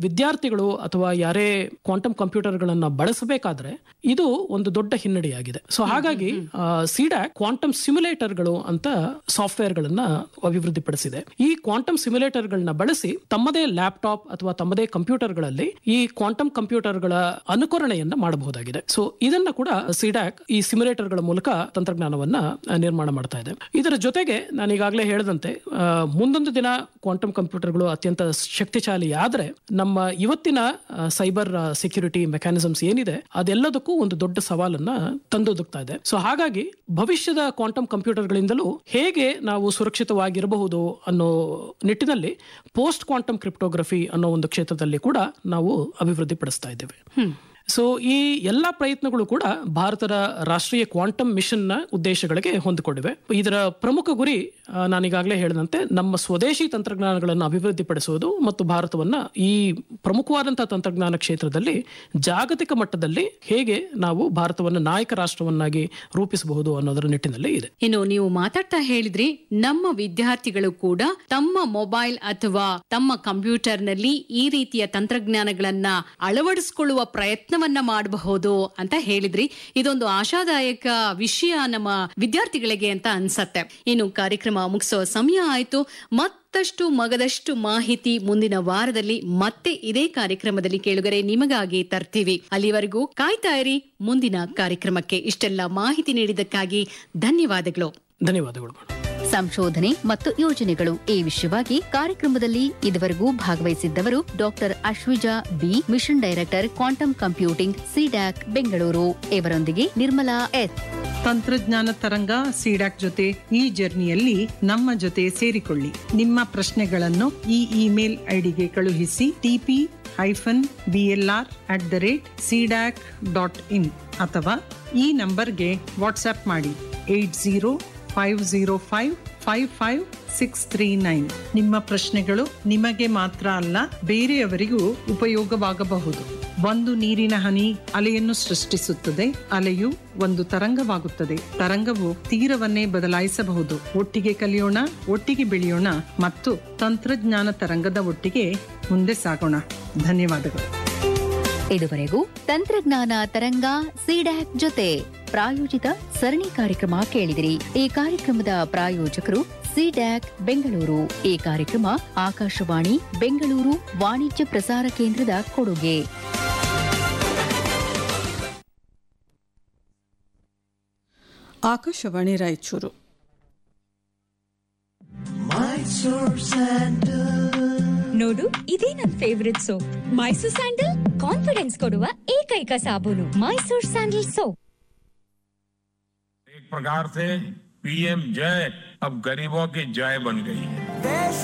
ವಿದ್ಯಾರ್ಥಿಗಳು ಅಥವಾ ಯಾರೇ ಕ್ವಾಂಟಮ್ ಕಂಪ್ಯೂಟರ್ಗಳನ್ನ ಬಳಸಬೇಕಾದ್ರೆ ಇದು ಒಂದು ದೊಡ್ಡ ಹಿನ್ನಡೆಯಾಗಿದೆ ಸೊ ಹಾಗಾಗಿ ಸಿಡ್ಯಾಕ್ ಕ್ವಾಂಟಮ್ ಸಿಮ್ಯುಲೇಟರ್ಗಳು ಅಂತ ಸಾಫ್ಟ್ವೇರ್ ಗಳನ್ನ ಅಭಿವೃದ್ಧಿಪಡಿಸಿದೆ ಈ ಕ್ವಾಂಟಮ್ ಸಿಮ್ಯುಲೇಟರ್ ಗಳನ್ನ ಬಳಸಿ ತಮ್ಮದೇ ಲ್ಯಾಪ್ಟಾಪ್ ಅಥವಾ ತಮ್ಮದೇ ಕಂಪ್ಯೂಟರ್ಗಳಲ್ಲಿ ಈ ಕ್ವಾಂಟಮ್ ಕಂಪ್ಯೂಟರ್ಗಳ ಅನುಕರಣೆಯನ್ನ ಮಾಡಬಹುದಾಗಿದೆ ಸೊ ಇದನ್ನ ಕೂಡ ಸಿಡ್ಯಾಕ್ ಈ ಸಿಮ್ಯುಲೇಟರ್ಗಳ ಮೂಲಕ ತಂತ್ರಜ್ಞಾನವನ್ನ ಆ, ನಿರ್ಮಾಣ ಮಾಡ್ತಾ ಇದೆ ಇದರ ಜೊತೆಗೆ ನಾನು ಈಗಾಗಲೇ ಹೇಳಿದಂತೆ ಆ, ಮುಂದೊಂದು ದಿನ ಕ್ವಾಂಟಮ್ ಕಂಪ್ಯೂಟರ್ಗಳು ಅತ್ಯಂತ ಶಕ್ತಿಶಾಲಿ ಆದ್ರೆ ನಮ್ಮ ಇವತ್ತಿನ ಸೈಬರ್ ಸೆಕ್ಯೂರಿಟಿ ಮೆಕ್ಯಾನಿಸಮ್ಸ್ ಏನಿದೆ ಅದೆಲ್ಲದಕ್ಕೂ ಒಂದು ದೊಡ್ಡ ಸವಾಲನ್ನ ತಂದೊದಗ್ತಾ ಇದೆ ಸೊ ಹಾಗಾಗಿ ಭವಿಷ್ಯದ ಕ್ವಾಂಟಮ್ ಕಂಪ್ಯೂಟರ್ಗಳಿಂದಲೂ ಹೇಗೆ ನಾವು ಸುರಕ್ಷಿತವಾಗಿರಬಹುದು ಅನ್ನೋ ನಿಟ್ಟಿನಲ್ಲಿ ಪೋಸ್ಟ್ ಕ್ವಾಂಟಮ್ ಕ್ರಿಪ್ಟೋಗ್ರಫಿ ಅನ್ನೋ ಒಂದು ಕ್ಷೇತ್ರದಲ್ಲಿ ಕೂಡ ನಾವು ಅಭಿವೃದ್ಧಿ ಪಡಿಸ್ತಾ ಇದ್ದೇವೆ ಸೊ ಈ ಎಲ್ಲ ಪ್ರಯತ್ನಗಳು ಕೂಡ ಭಾರತದ ರಾಷ್ಟ್ರೀಯ ಕ್ವಾಂಟಮ್ ಮಿಷನ್ ನ ಉದ್ದೇಶಗಳಿಗೆ ಹೊಂದಿಕೊಂಡಿವೆ ಇದರ ಪ್ರಮುಖ ಗುರಿ ಆ, ನಾನೀಗಾಗಲೇ ಹೇಳಿದಂತೆ ನಮ್ಮ ಸ್ವದೇಶಿ ತಂತ್ರಜ್ಞಾನಗಳನ್ನು ಅಭಿವೃದ್ಧಿಪಡಿಸುವುದು ಮತ್ತು ಭಾರತವನ್ನ ಈ ಪ್ರಮುಖವಾದಂತಹ ತಂತ್ರಜ್ಞಾನ ಕ್ಷೇತ್ರದಲ್ಲಿ ಜಾಗತಿಕ ಮಟ್ಟದಲ್ಲಿ ಹೇಗೆ ನಾವು ಭಾರತವನ್ನು ನಾಯಕ ರಾಷ್ಟ್ರವನ್ನಾಗಿ ರೂಪಿಸಬಹುದು ಅನ್ನೋದರ ನಿಟ್ಟಿನಲ್ಲಿ ಇದೆ ಇನ್ನು ನೀವು ಮಾತಾಡ್ತಾ ಹೇಳಿದ್ರಿ ನಮ್ಮ ವಿದ್ಯಾರ್ಥಿಗಳು ಕೂಡ ತಮ್ಮ ಮೊಬೈಲ್ ಅಥವಾ ತಮ್ಮ ಕಂಪ್ಯೂಟರ್ನಲ್ಲಿ ಈ ರೀತಿಯ ತಂತ್ರಜ್ಞಾನಗಳನ್ನ ಅಳವಡಿಸಿಕೊಳ್ಳುವ ಪ್ರಯತ್ನವನ್ನ ಮಾಡಬಹುದು ಅಂತ ಹೇಳಿದ್ರಿ ಇದೊಂದು ಆಶಾದಾಯಕ ವಿಷಯ ನಮ್ಮ ವಿದ್ಯಾರ್ಥಿಗಳಿಗೆ ಅಂತ ಅನ್ಸತ್ತೆ ಇನ್ನು ಕಾರ್ಯಕ್ರಮ ಮುಗಿಸೋ ಸಮಯ ಆಯ್ತು ಮತ್ತಷ್ಟು ಮಗದಷ್ಟು ಮಾಹಿತಿ ಮುಂದಿನ ವಾರದಲ್ಲಿ ಮತ್ತೆ ಇದೇ ಕಾರ್ಯಕ್ರಮದಲ್ಲಿ ಕೇಳುಗರೆ ನಿಮಗಾಗಿ ತರ್ತೀವಿ ಅಲ್ಲಿವರೆಗೂ ಕಾಯ್ತಾ ಇರಿ ಮುಂದಿನ ಕಾರ್ಯಕ್ರಮಕ್ಕೆ ಇಷ್ಟೆಲ್ಲ ಮಾಹಿತಿ ನೀಡಿದ್ದಕ್ಕಾಗಿ ಧನ್ಯವಾದಗಳು ಧನ್ಯವಾದಗಳು ಮೇಡಮ್. ಸಂಶೋಧನೆ ಮತ್ತು ಯೋಜನೆಗಳು ಈ ವಿಷಯವಾಗಿ ಕಾರ್ಯಕ್ರಮದಲ್ಲಿ ಇದುವರೆಗೂ ಭಾಗವಹಿಸಿದ್ದವರು doctor Ashwija B mission director quantum computing CDAC Bengaluru ಇವರೊಂದಿಗೆ ನಿರ್ಮಲಾ ಎಸ್ ತಂತ್ರಜ್ಞಾನ ತರಂಗ ಸಿಡಾಕ್ ಜೊತೆ ಈ ಜರ್ನಿಯಲ್ಲಿ ನಮ್ಮ ಜೊತೆ ಸೇರಿಕೊಳ್ಳಿ ನಿಮ್ಮ ಪ್ರಶ್ನೆಗಳನ್ನು ಈ ಇಮೇಲ್ ಐಡಿಗೆ ಕಳುಹಿಸಿ TP hyphen BLR at the rate CDAC dot in ಅಥವಾ ಈ ನಂಬರ್ಗೆ ವಾಟ್ಸ್ಆಪ್ ಮಾಡಿ eight zero five zero five five five six three nine ನಿಮ್ಮ ಪ್ರಶ್ನೆಗಳು ನಿಮಗೆ ಮಾತ್ರ ಅಲ್ಲ ಬೇರೆಯವರಿಗೂ ಉಪಯೋಗವಾಗಬಹುದು ಒಂದು ನೀರಿನ ಹನಿ ಅಲೆಯನ್ನು ಸೃಷ್ಟಿಸುತ್ತದೆ ಅಲೆಯು ಒಂದು ತರಂಗವಾಗುತ್ತದೆ ತರಂಗವು ತೀರವನ್ನೇ ಬದಲಾಯಿಸಬಹುದು ಒಟ್ಟಿಗೆ ಕಲಿಯೋಣ ಒಟ್ಟಿಗೆ ಬೆಳೆಯೋಣ ಮತ್ತು ತಂತ್ರಜ್ಞಾನ ತರಂಗದ ಒಟ್ಟಿಗೆ ಮುಂದೆ ಸಾಗೋಣ ಧನ್ಯವಾದಗಳು ಇದುವರೆಗೂ ತಂತ್ರಜ್ಞಾನ ತರಂಗ ಸಿಡ್ಯಾಕ್ ಜೊತೆ ಪ್ರಾಯೋಜಿತ ಸರಣಿ ಕಾರ್ಯಕ್ರಮ ಕೇಳಿದಿರಿ ಈ ಕಾರ್ಯಕ್ರಮದ ಪ್ರಾಯೋಜಕರು ಸಿಡ್ಯಾಕ್ ಬೆಂಗಳೂರು ಈ ಕಾರ್ಯಕ್ರಮ ಆಕಾಶವಾಣಿ ಬೆಂಗಳೂರು ವಾಣಿಜ್ಯ ಪ್ರಸಾರ ಕೇಂದ್ರದ ಕೊಡುಗೆ ಆಕಾಶವಾಣಿ ರಾಯಚೂರು ನೋಡು ಇದೇ ನನ್ favourite soap Mysore sandal confidence ಕೊಡುವ ಏಕೈಕ ಸಾಬೂನು ಮೈಸೂರ್ ಸ್ಯಾಂಡಲ್ ಸೋಪ್ एक प्रकार से पीएम जय अब गरीबों की जय बन गई है